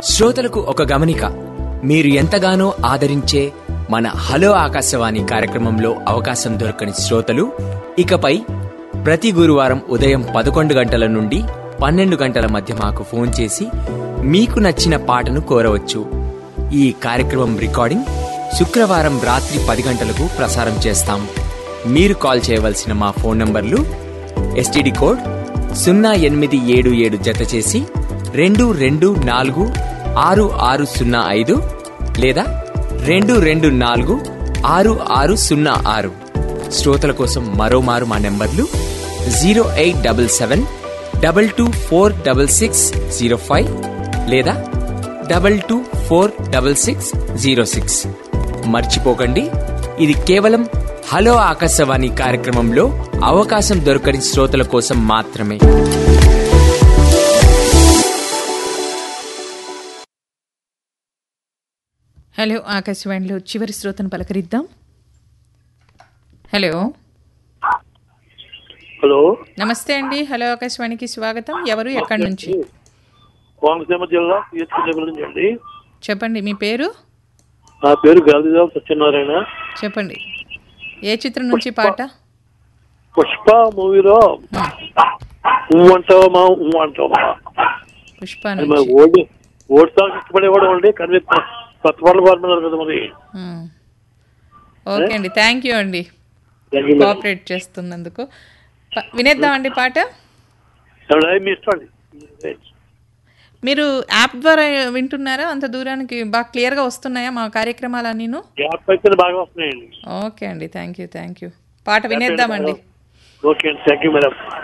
శ్రోతలకు ఒక గమనిక మీరు ఎంతగానో ఆదరించే మన హలో ఆకాశవాణి కార్యక్రమంలో అవకాశం దొరకని శ్రోతలు ఇకపై ప్రతి గురువారం ఉదయం పదకొండు గంటల నుండి పన్నెండు గంటల మధ్య మాకు ఫోన్ చేసి మీకు నచ్చిన పాటను కోరవచ్చు ఈ కార్యక్రమం రికార్డింగ్ శుక్రవారం రాత్రి పది గంటలకు ప్రసారం చేస్తాం మీరు కాల్ చేయవలసిన మా ఫోన్ నంబర్లు ఎస్టీడీ కోడ్ సున్నా ఎనిమిది ఏడు ఏడు జత చేసి రెండు రెండు నాలుగు ఆరు ఆరు సున్నా ఐదు లేదా రెండు రెండు నాలుగు ఆరు ఆరు సున్నా ఆరు శ్రోతల కోసం మరోమారు మా నెంబర్లు zero eight double seven double two four double six zero five లేదా double two four double six zero six మర్చిపోకండి ఇది కేవలం హలో ఆకాశవాణి కార్యక్రమంలో అవకాశం దొరకని శ్రోతల కోసం మాత్రమే హలో ఆకాశవాణిలో చివరి శ్రోతను పలకరిద్దాం హలో హలో నమస్తే అండి హలో ఆకాశవాణికి స్వాగతం ఎవరు ఎక్కడి నుంచి కోనసీమ జిల్లా పిఎస్పీ నుంచి అండి చెప్పండి మీ పేరు నా పేరు గాలిదాం సత్యనారాయణ చెప్పండి ఏ చిత్రం నుంచి పాట పుష్ప మూవీలో ఉమ్ము అంటావా మా ఉమ్ము అంటావా పుష్ప అది మరి నుంచి ఓల్డ్ ఓల్డ్ సాంగ్ ఇష్టపడేవాడు అండి కానీ కొత్త పాటలు పాడుతున్నారు కదా మరి మ్మ్. ఓకే అండి థ్యాంక్ యూ అండి Thank you, madam. కోఆపరేట్ చేస్తున్నందుకు ప- వినేద్దామండి పాట ఎవడా మీ ఇష్టం అండి మీరు యాప్ ద్వారా వింటున్నారా అంత దూరానికి బాగా క్లియర్గా వస్తున్నాయా మా కార్యక్రమాలన్నీను గ్యాప్ అయితే బాగా వస్తున్నాయండి ఓకే అండి థ్యాంక్ యూ థ్యాంక్ యూ పాట వినేద్దామండి ఓకే అండి థ్యాంక్ యూ మేడం